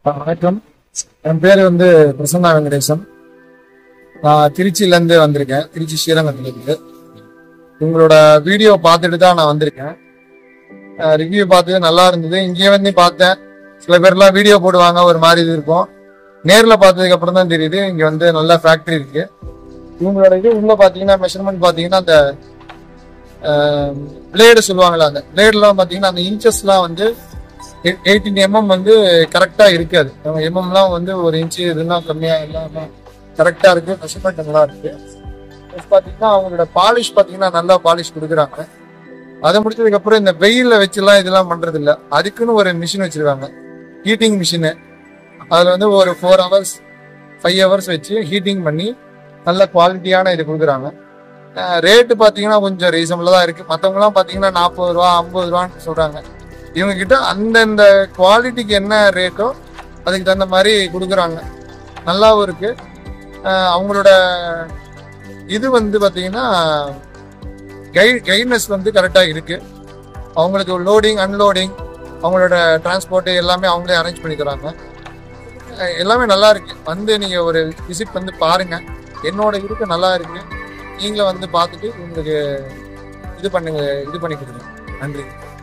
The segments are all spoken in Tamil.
வணக்கம் என் பேர் வந்து பிரசன்னா வெங்கடேசன் நான் திருச்சியிலேருந்து வந்திருக்கேன் திருச்சி ஸ்ரீரங்கத்துலேருந்து உங்களோட வீடியோ பார்த்துட்டு தான் நான் வந்திருக்கேன் ரிவ்யூ பார்த்து நல்லா இருந்தது இங்கே வந்து பார்த்தேன் சில பேர்லாம் வீடியோ போடுவாங்க ஒரு மாதிரி இது இருக்கும் நேரில் பார்த்ததுக்கு அப்புறம் தான் தெரியுது இங்கே வந்து நல்ல ஃபேக்ட்ரி இருக்கு இவங்களோட இது உள்ள பார்த்தீங்கன்னா மெஷர்மெண்ட் பார்த்தீங்கன்னா அந்த பிளேடு சொல்லுவாங்கல்ல அந்த பிளேட்லாம் பார்த்தீங்கன்னா அந்த இன்ச்சஸ்லாம் வந்து எயிட்டீன் எம்எம் வந்து கரெக்டாக இருக்காது எம்எம்லாம் வந்து ஒரு இன்ச்சு இதெல்லாம் கம்மியாக இல்லாமல் கரெக்டாக இருக்கு மெஷர்மெண்ட் நல்லா இருக்கு Plus பார்த்தீங்கன்னா அவங்களோட பாலிஷ் பார்த்தீங்கன்னா நல்லா பாலிஷ் கொடுக்குறாங்க அதை முடிச்சதுக்கு அப்புறம் இந்த வெயில்ல வச்சுலாம் இதெல்லாம் பண்றது இல்ல அதுக்குன்னு ஒரு மிஷின் வச்சிருக்காங்க ஹீட்டிங் மிஷினு அதுல வந்து ஒரு ஃபோர் ஹவர்ஸ் ஃபைவ் ஹவர்ஸ் வச்சு ஹீட்டிங் பண்ணி நல்ல குவாலிட்டியான இது கொடுக்குறாங்க ரேட்டு பார்த்தீங்கன்னா கொஞ்சம் ரீசனபிளாக தான் இருக்கு மற்றவங்கலாம் பார்த்தீங்கன்னா நாற்பது ரூபா ஐம்பது ரூபான்னு சொல்றாங்க இவங்க கிட்ட அந்தந்த குவாலிட்டிக்கு என்ன ரேட்டோ அதுக்கு தகுந்த மாதிரி கொடுக்குறாங்க நல்லாவும் இருக்கு அஹ் அவங்களோட இது வந்து பார்த்தீங்கன்னா கை கைட்னஸ் வந்து கரெக்டாக இருக்கு அவங்களுக்கு லோடிங் அன்லோடிங் அவங்களோட டிரான்ஸ்போர்ட் எல்லாமே அவங்களே அரேஞ்ச் பண்ணி தராங்க அஹ் எல்லாமே நல்லா இருக்கு வந்து நீங்க ஒரு விசிட் வந்து பாருங்க என்னோட இருக்கு நல்லா இருக்கு நீங்களும் வந்து பார்த்துட்டு உங்களுக்கு இது பண்ணுங்க இது பண்ணி கொடுங்க நன்றி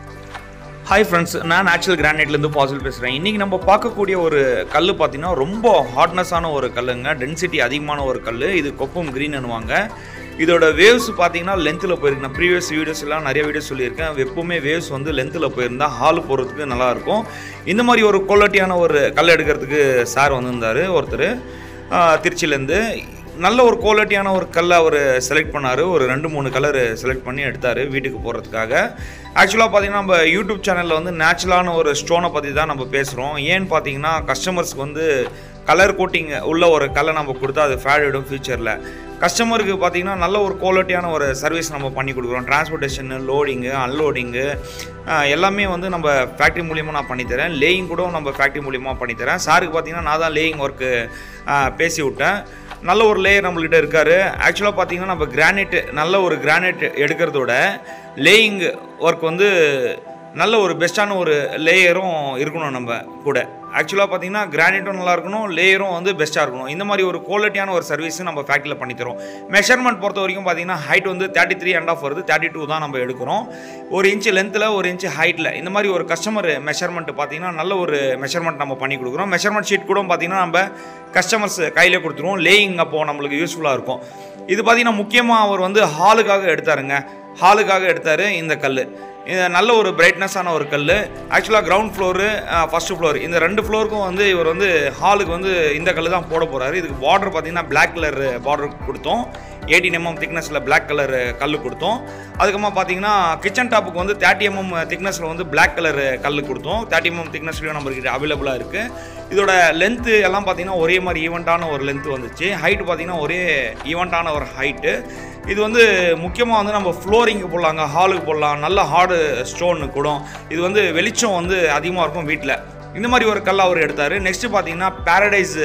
ஹாய் ஃப்ரெண்ட்ஸ் நான் நேச்சுரல் கிரானைட்லேருந்து பாசில் பேசுகிறேன் இன்றைக்கி நம்ம பார்க்கக்கூடிய ஒரு கல் பார்த்தீங்கன்னா ரொம்ப ஹார்ட்னஸான ஒரு கல்லுங்க டென்சிட்டி அதிகமான ஒரு கல் இது கொப்பம் க்ரீன்னுவாங்க இதோட வேவ்ஸ் பார்த்தீங்கன்னா லென்த்தில் போயிருக்கு நான் ப்ரீவியஸ் வீடியோஸ் எல்லாம் நிறைய வீடியோஸ் சொல்லியிருக்கேன் எப்பவுமே வேவ்ஸ் வந்து லென்த்தில் போயிருந்தா ஹால் போகிறதுக்கு நல்லாயிருக்கும் இந்த மாதிரி ஒரு குவாலிட்டியான ஒரு கல் எடுக்கிறதுக்கு சார் வந்திருந்தார் ஒருத்தர் திருச்சியிலேருந்து நல்ல ஒரு குவாலிட்டியான ஒரு கல்லை அவர் செலக்ட் பண்ணார் ஒரு ரெண்டு மூணு கலர் செலக்ட் பண்ணி எடுத்தார் வீட்டுக்கு போகிறதுக்காக ஆக்சுவலாக பார்த்தீங்கன்னா நம்ம யூடியூப் சேனலில் வந்து நேச்சுரலான ஒரு ஸ்டோனை பற்றி தான் நம்ம பேசுகிறோம் ஏன்னு பார்த்தீங்கன்னா கஸ்டமர்ஸ்க்கு வந்து கலர் கோட்டிங் உள்ள ஒரு கல்லை நம்ம கொடுத்தா அது ஃபேட் ஆகிடும் ஃபியூச்சரில் கஸ்டமருக்கு பார்த்தீங்கன்னா நல்ல ஒரு குவாலிட்டியான ஒரு சர்வீஸ் நம்ம பண்ணி கொடுக்குறோம் டிரான்ஸ்போர்ட்டேஷன் லோடிங்கு அன்லோடிங்கு எல்லாமே வந்து நம்ம ஃபேக்ட்ரி மூலியமாக நான் பண்ணித்தரேன் லேயிங் கூட நம்ம ஃபேக்ட்ரி மூலியமாக பண்ணித்தரேன் சாருக்கு பார்த்தீங்கன்னா நான் தான் லேயிங் ஒர்க்கு பேசி விட்டேன் நல்ல ஒரு லேயர் நம்மள்கிட்ட இருக்கார் ஆக்சுவலாக பார்த்தீங்கன்னா நம்ம கிரானைட் நல்ல ஒரு கிரானைட் எடுக்கிறதோட லேயிங் ஒர்க் வந்து நல்ல ஒரு பெஸ்ட்டான ஒரு லேயரும் இருக்கணும் நம்ம கூட ஆக்சுவலாக பார்த்தீங்கன்னா கிரானைட்டும் நல்லா இருக்கணும் லேயரும் வந்து பெஸ்ட்டாக இருக்கணும் இந்த மாதிரி ஒரு குவாலிட்டியான ஒரு சர்வீஸ் நம்ம ஃபேக்ட்ரியில் பண்ணித்தரோம் மெஷர்மெண்ட் பொறுத்த வரைக்கும் பார்த்தீங்கன்னா ஹைட் வந்து தேர்ட்டி த்ரீ அண்ட் ஆஃப் வருது தேர்ட்டி டூ தான் நம்ம எடுக்கிறோம் ஒரு இன்ச்சு லென்த்தில் ஒரு இன்ச்சு ஹைட்டில் இந்த மாதிரி ஒரு கஸ்டமர் மெஷர்மெண்ட் பார்த்தீங்கன்னா நல்ல ஒரு மெஷர்மெண்ட் நம்ம பண்ணி கொடுக்குறோம் மெஷர்மெண்ட் ஷீட் கூட பார்த்தீங்கன்னா நம்ம கஸ்டமர்ஸ் கையிலே கொடுத்துருவோம் லேயிங் அப்போது நம்மளுக்கு யூஸ்ஃபுல்லாக இருக்கும் இது பார்த்தீங்கன்னா முக்கியமாக அவர் வந்து ஹாலுக்காக எடுத்தாருங்க ஹாலுக்காக எடுத்தார் இந்த கல் இது நல்ல ஒரு பிரைட்னஸான ஒரு கல் ஆக்சுவலாக கிரவுண்ட் ஃப்ளோரு ஃபஸ்ட்டு ஃப்ளோர் இந்த ரெண்டு ஃப்ளோருக்கும் வந்து இவர் வந்து ஹாலுக்கு வந்து இந்த கல் தான் போட போகிறாரு இதுக்கு பார்டர் பார்த்தீங்கன்னா பிளாக் கலர் பார்டர் கொடுத்தோம் எயிட்டீன் எம்எம் திக்னஸில் பிளாக் கலர் கல் கொடுத்தோம் அதுக்கப்புறமா பார்த்தீங்கன்னா கிச்சன் டாப்புக்கு வந்து தேர்ட்டி எம்எம் திக்னஸில் வந்து பிளாக் கலர் கல் கொடுத்தோம் தேர்ட்டி எம்எம் திக்னஸ்லையும் நம்மளுக்கு அவைலபிளாக இருக்குது இதோட லென்த்து எல்லாம் பார்த்தீங்கன்னா ஒரே மாதிரி ஈவெண்ட்டான ஒரு லென்த்து வந்துச்சு ஹைட்டு பார்த்தீங்கன்னா ஒரே ஈவெண்ட்டான ஒரு ஹைட்டு இது வந்து முக்கியமாக வந்து நம்ம ஃப்ளோரிங்க்கு போடலாங்க ஹாலுக்கு போடலாம் நல்ல ஹார்டு ஸ்டோனு கூட இது வந்து வெளிச்சம் வந்து அதிகமாக இருக்கும் வீட்டில் இந்த மாதிரி ஒரு கல் அவர் எடுத்தார் நெக்ஸ்ட்டு பார்த்தீங்கன்னா பேரடைஸ்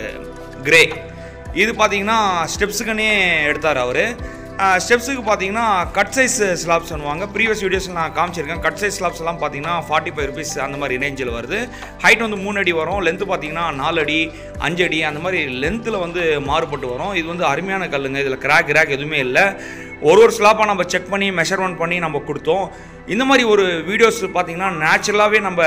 கிரே இது பார்த்தீங்கன்னா ஸ்டெப்ஸுக்குன்னே எடுத்தார் அவர் ஸ்டெப்ஸுக்கு பார்த்தீங்கன்னா கட் சைஸ் ஸ்லாப்ஸ் பண்ணுவாங்க ப்ரீவியஸ் வீடியோஸில் நான் காமிச்சிருக்கேன் கட் சைஸ் ஸ்லாப்ஸ் எல்லாம் பார்த்தீங்கன்னா ஃபார்ட்டி ஃபைவ் ருபீஸ் அந்த மாதிரி ரேஞ்சில் வருது ஹைட் வந்து மூணு அடி வரும் லென்த்து பார்த்தீங்கன்னா நாலு அடி அஞ்சு அடி அந்த மாதிரி லென்த்தில் வந்து மாறுபட்டு வரும் இது வந்து அருமையான கல்லுங்க இதில் கிராக் கிராக் எதுவுமே இல்லை ஒரு ஒரு ஸ்லாப்பாக நம்ம செக் பண்ணி மெஷர்மெண்ட் பண்ணி நம்ம கொடுத்தோம் இந்த மாதிரி ஒரு வீடியோஸ் பார்த்தீங்கன்னா நேச்சுரலாகவே நம்ம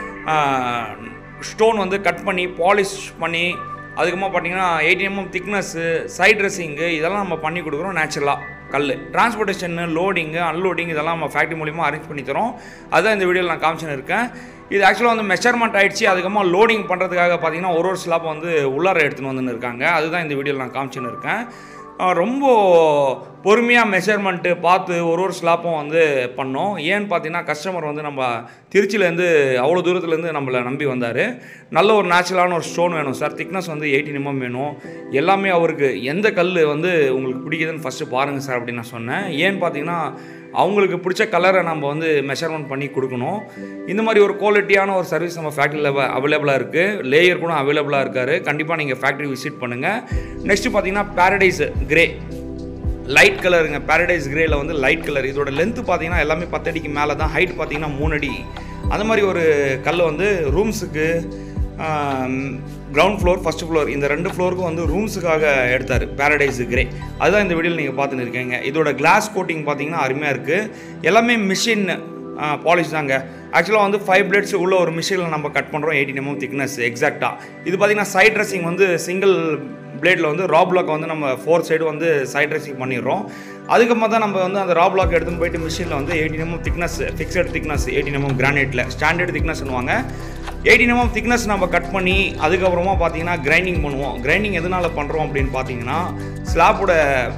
ஸ்டோன் வந்து கட் பண்ணி பாலிஷ் பண்ணி அதுக்கப்புறமா பார்த்தீங்கன்னா eighty mm thickness side dressing இதெல்லாம் நம்ம பண்ணி கொடுக்குறோம் நேச்சுரலாக கல் டிரான்ஸ்போர்ட்டேஷன் லோடிங்கு அன்லோடிங் இதெல்லாம் நம்ம ஃபேக்ட்ரி மூலிமா அரேஞ்ச் பண்ணி தரோம் அதுதான் இந்த வீடியோவில் நான் காமிச்சுன்னு இருக்கேன் இது ஆக்சுவலாக வந்து மெஷர்மெண்ட் ஆகிடுச்சு அதுக்கப்புறமா லோடிங் பண்ணுறதுக்காக பார்த்தீங்கன்னா ஒரு ஒரு ஸ்லாப் வந்து உள்ளார எடுத்துன்னு வந்துன்னு இருக்காங்க அதுதான் இந்த வீடியோவில் நான் காமிச்சுன்னு இருக்கேன் ரொம்ப பொறுமையாக மெஷர்மெண்ட்டு பார்த்து ஒரு ஒரு ஸ்லாப்பும் வந்து பண்ணோம் ஏன்னு பார்த்தீங்கன்னா கஸ்டமர் வந்து நம்ம திருச்சியிலேருந்து அவ்வளோ தூரத்துலேருந்து நம்மளை நம்பி வந்தார் நல்ல ஒரு நேச்சுரலான ஒரு ஸ்டோன் வேணும் சார் திக்னஸ் வந்து எயிட்டி நிமம் வேணும் எல்லாமே அவருக்கு எந்த கல் வந்து உங்களுக்கு பிடிக்குதுன்னு ஃபஸ்ட்டு பாருங்கள் சார் அப்படின்னு நான் சொன்னேன் ஏன்னு பார்த்தீங்கன்னா அவங்களுக்கு பிடிச்ச கலரை நம்ம வந்து மெஷர்மெண்ட் பண்ணி கொடுக்கணும் இந்த மாதிரி ஒரு குவாலிட்டியான ஒரு சர்வீஸ் நம்ம ஃபேக்ட்ரியில் அவைலபிளாக இருக்குது லேயர் கூட அவைலபிளாக இருக்கார் கண்டிப்பாக நீங்கள் ஃபேக்ட்ரி விசிட் பண்ணுங்கள் நெக்ஸ்ட்டு பார்த்தீங்கன்னா பேரடைஸ் கிரே லைட் கலருங்க பேரடைஸ் கிரேல வந்து லைட் கலர் இதோட லென்த்து பார்த்தீங்கன்னா எல்லாமே பத்தடிக்கு மேலே தான் ஹைட் பார்த்தீங்கன்னா மூணு அடி அந்த மாதிரி ஒரு கல் வந்து ரூம்ஸுக்கு கிரவுண்ட் ஃப்ளோர் ஃபஸ்ட் ஃப்ளோர் இந்த ரெண்டு ஃப்ளோருக்கும் வந்து ரூம்ஸுக்காக எடுத்தார் பேரடைஸ் கிரே அதுதான் இந்த வீடியோவில் நீங்கள் பார்த்துன்னு இருக்கீங்க இதோட கிளாஸ் கோட்டிங் பார்த்தீங்கன்னா அருமையாக இருக்குது எல்லாமே மிஷின் பாலிஷ் தாங்க ஆக்சுவலாக வந்து ஃபைவ் பிளேட்ஸ் உள்ள ஒரு மிஷினில் நம்ம கட் பண்ணுறோம் எயிட்டின் எம்எம் திக்னஸ் எக்ஸாக்டாக இது பார்த்தீங்கன்னா சைட் ட்ரெஸ்ஸிங் வந்து சிங்கிள் பிளேடில் வந்து ரா பிளாக் வந்து நம்ம ஃபோர் சைடு வந்து சைட் ட்ரெஸ்ஸிங் பண்ணிடுறோம் அதுக்கப்புறமா தான் நம்ம வந்து அந்த ரா பிளாக் எடுத்துன்னு போயிட்டு மிஷினில் வந்து eighteen mm thickness fixed thickness eighteen mm கிரானைட்டில் ஸ்டாண்டர்ட் திக்னஸ்னுவாங்க எயிட்டின் எம்எம் திக்னஸ் நம்ம கட் பண்ணி அதுக்கப்புறமா பார்த்தீங்கன்னா கிரைண்டிங் பண்ணுவோம் கிரைண்டிங் எதனால் பண்ணுறோம் அப்படின்னு பார்த்தீங்கன்னா ஸ்லாப்போட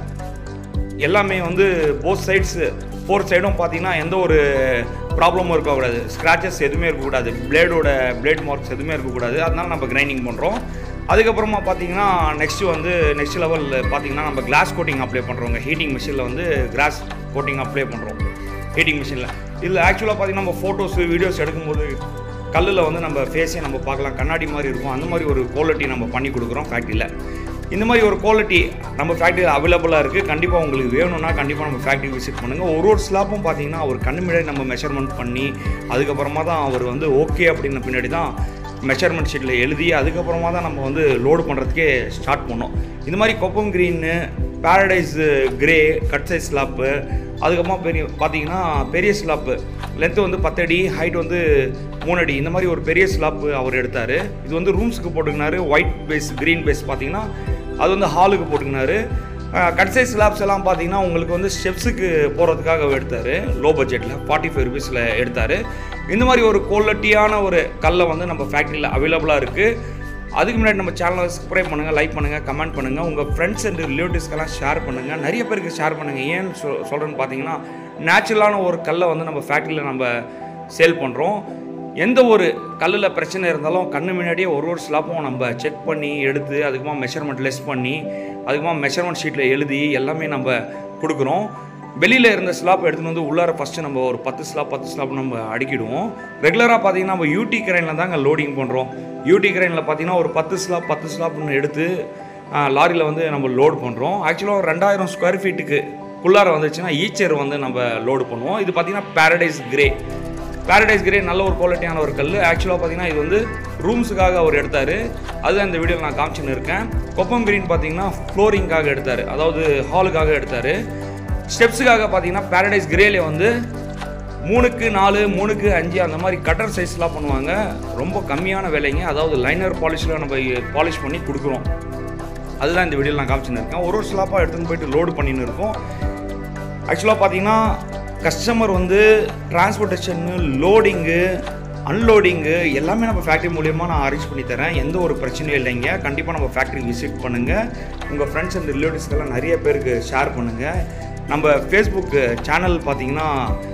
எல்லாமே வந்து போத் சைட்ஸ் ஃபோர் சைடும் பார்த்தீங்கன்னா எந்த ஒரு ப்ராப்ளமும் இருக்கக்கூடாது ஸ்க்ராச்சஸ் எதுவுமே இருக்கக்கூடாது பிளேடோட பிளேட் மார்க்ஸ் எதுவுமே இருக்கக்கூடாது அதனால நம்ம கிரைண்டிங் பண்ணுறோம் அதுக்கப்புறமா பார்த்தீங்கன்னா நெக்ஸ்ட்டு வந்து நெக்ஸ்ட் லெவல் பார்த்தீங்கன்னா நம்ம கிளாஸ் கோட்டிங் அப்ளை பண்ணுறோங்க ஹீட்டிங் மிஷினில் வந்து கிளாஸ் கோட்டிங் அப்ளை பண்ணுறோம் ஹீட்டிங் மிஷினில் இதில் ஆக்சுவலாக பார்த்தீங்கன்னா நம்ம ஃபோட்டோஸ் வீடியோஸ் எடுக்கும்போது கல்லில் வந்து நம்ம ஃபேஸே நம்ம பார்க்கலாம் கண்ணாடி மாதிரி இருக்கும் அந்த மாதிரி ஒரு குவாலிட்டி நம்ம பண்ணி கொடுக்குறோம் ஃபேக்ட்ரியில் இந்த மாதிரி ஒரு குவாலிட்டி நம்ம ஃபேக்ட்ரியில் அவைலபிளாக இருக்குது கண்டிப்பாக உங்களுக்கு வேணும்னா கண்டிப்பாக நம்ம ஃபேக்ட்ரி விசிட் பண்ணுங்கள் ஒரு ஒரு ஸ்லாப்பும் பார்த்தீங்கன்னா அவர் கண்ணு முன்னாடி நம்ம மெஷர்மெண்ட் பண்ணி அதுக்கப்புறமா தான் அவர் வந்து ஓகே அப்படின்ன பின்னாடி தான் மெஷர்மெண்ட் ஷீட்டில் எழுதி அதுக்கப்புறமா தான் நம்ம வந்து லோடு பண்ணுறதுக்கே ஸ்டார்ட் பண்ணோம் இந்த மாதிரி கொப்பம் green paradise grey cut size slab அதுக்கப்புறமா பெரிய பார்த்தீங்கன்னா பெரிய ஸ்லாப்பு லென்த்து வந்து பத்தடி ஹைட் வந்து மூணு அடி இந்த மாதிரி ஒரு பெரிய ஸ்லாப்பு அவர் எடுத்தார் இது வந்து ரூம்ஸுக்கு போட்டுக்கினாரு ஒயிட் பேஸ் க்ரீன் பேஸ் பார்த்தீங்கன்னா அது வந்து ஹாலுக்கு போட்டுக்கினாரு கட் சைஸ் ஸ்லாப்ஸ் எல்லாம் பார்த்தீங்கன்னா உங்களுக்கு வந்து ஸ்டெப்ஸுக்கு போகிறதுக்காக எடுத்தார் லோ பட்ஜெட்டில் ஃபார்ட்டி ஃபைவ் ருபீஸில் எடுத்தார் இந்த மாதிரி ஒரு குவாலிட்டியான ஒரு கல்லை வந்து நம்ம ஃபேக்ட்ரியில் அவைலபிளாக இருக்குது அதுக்கு முன்னாடி நம்ம சேனலை சப்ஸ்கிரைப் பண்ணுங்கள் லைக் பண்ணுங்கள் கமெண்ட் பண்ணுங்கள் உங்கள் ஃப்ரெண்ட்ஸ் அண்ட் ரிலேட்டிவ்ஸ்க்கெல்லாம் ஷேர் பண்ணுங்கள் நிறைய பேருக்கு ஷேர் பண்ணுங்கள் ஏன்னு சொல் சொல்கிறேன்னு பார்த்தீங்கன்னா நேச்சுரலான ஒரு கல்லை வந்து நம்ம ஃபேக்ட்ரியில் நம்ம சேல் பண்ணுறோம் எந்த ஒரு கல்லில் பிரச்சனை இருந்தாலும் கண்ணு முன்னாடியே ஒரு ஒரு ஸ்லாப்பும் நம்ம செக் பண்ணி எடுத்து அதுக்குமா மெஷர்மெண்ட் லெஸ் பண்ணி அதுக்குமா மெஷர்மெண்ட் ஷீட்டில் எழுதி எல்லாமே நம்ம கொடுக்குறோம் வெளியில் இருந்த ஸ்லாப் எடுத்துகிட்டு வந்து உள்ளார ஃபஸ்ட்டு நம்ம ஒரு பத்து ஸ்லாப் பத்து ஸ்லாப் நம்ம அடிக்கிடுவோம் ரெகுலராக பார்த்தீங்கன்னா நம்ம யூடி கிரைனில் தாங்க லோடிங் பண்ணுறோம் யூடி கிரைனில் பார்த்தீங்கன்னா ஒரு பத்து ஸ்லாப் பத்து ஸ்லாப்னு எடுத்து லாரியில் வந்து நம்ம லோடு பண்ணுறோம் ஆக்சுவலாக ஒரு ரெண்டாயிரம் ஸ்கொயர் ஃபீட்டுக்கு குள்ளார வந்துச்சுன்னா ஈச்சர் வந்து நம்ம லோடு பண்ணுவோம் இது பார்த்தீங்கன்னா பேரடைஸ் கிரே பேரடைஸ் கிரே நல்ல ஒரு குவாலிட்டியான ஒரு கல் ஆக்சுவலாக பார்த்தீங்கன்னா இது வந்து ரூம்ஸுக்காக அவர் எடுத்தார் அதுதான் இந்த வீடியோவில் நான் காமிச்சுன்னு இருக்கேன் கொப்பம் கிரீன் பார்த்தீங்கன்னா ஃப்ளோரிங்காக எடுத்தார் அதாவது ஹாலுக்காக எடுத்தார் ஸ்டெப்ஸுக்காக பார்த்தீங்கன்னா பேரடைஸ் கிரேலே வந்து மூணுக்கு நாலு மூணுக்கு அஞ்சு அந்த மாதிரி கட்டர் சைஸ்லாம் பண்ணுவாங்க ரொம்ப கம்மியான விலைங்க அதாவது லைனர் பாலிஷில் நம்ம பாலிஷ் பண்ணி கொடுக்குறோம் அதுதான் இந்த வீடியோவில் நான் காமிச்சுன்னு இருக்கேன் ஒரு ஒரு ஸ்லாப்பாக எடுத்துன்னு போயிட்டு லோடு பண்ணின்னு இருக்கோம் ஆக்சுவலாக பார்த்தீங்கன்னா கஸ்டமர் வந்து டிரான்ஸ்போர்ட்டேஷனு லோடிங்கு அன்லோடிங்கு எல்லாமே நம்ம ஃபேக்ட்ரி மூலியமாக நான் அரேஞ்ச் பண்ணி தரேன் எந்த ஒரு பிரச்சனையும் இல்லைங்க கண்டிப்பாக நம்ம ஃபேக்ட்ரி விசிட் பண்ணுங்கள் உங்கள் ஃப்ரெண்ட்ஸ் அண்ட் ரிலேட்டிவ்ஸ்க்கெல்லாம் நிறைய பேருக்கு ஷேர் பண்ணுங்கள் நம்ம ஃபேஸ்புக் சேனல் பார்த்தீங்கன்னா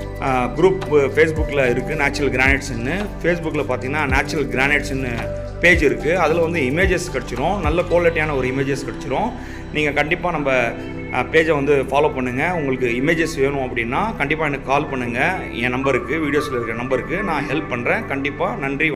குரூப் ஃபேஸ்புக்கில் இருக்குது நேச்சுரல் கிரானைட்ஸ்னு ஃபேஸ்புக்கில் பார்த்தீங்கன்னா நேச்சுரல் கிரானைட்ஸ்னு பேஜ் இருக்குது அதில் வந்து இமேஜஸ் கிடச்சிரும் நல்ல குவாலிட்டியான ஒரு இமேஜஸ் கிடச்சிரும் நீங்கள் கண்டிப்பாக நம்ம பேஜை வந்து ஃபாலோ பண்ணுங்கள் உங்களுக்கு இமேஜஸ் வேணும் அப்படின்னா கண்டிப்பாக எனக்கு கால் பண்ணுங்கள் என் நம்பருக்கு வீடியோஸில் இருக்கிற நம்பருக்கு நான் ஹெல்ப் பண்ணுறேன் கண்டிப்பாக நன்றி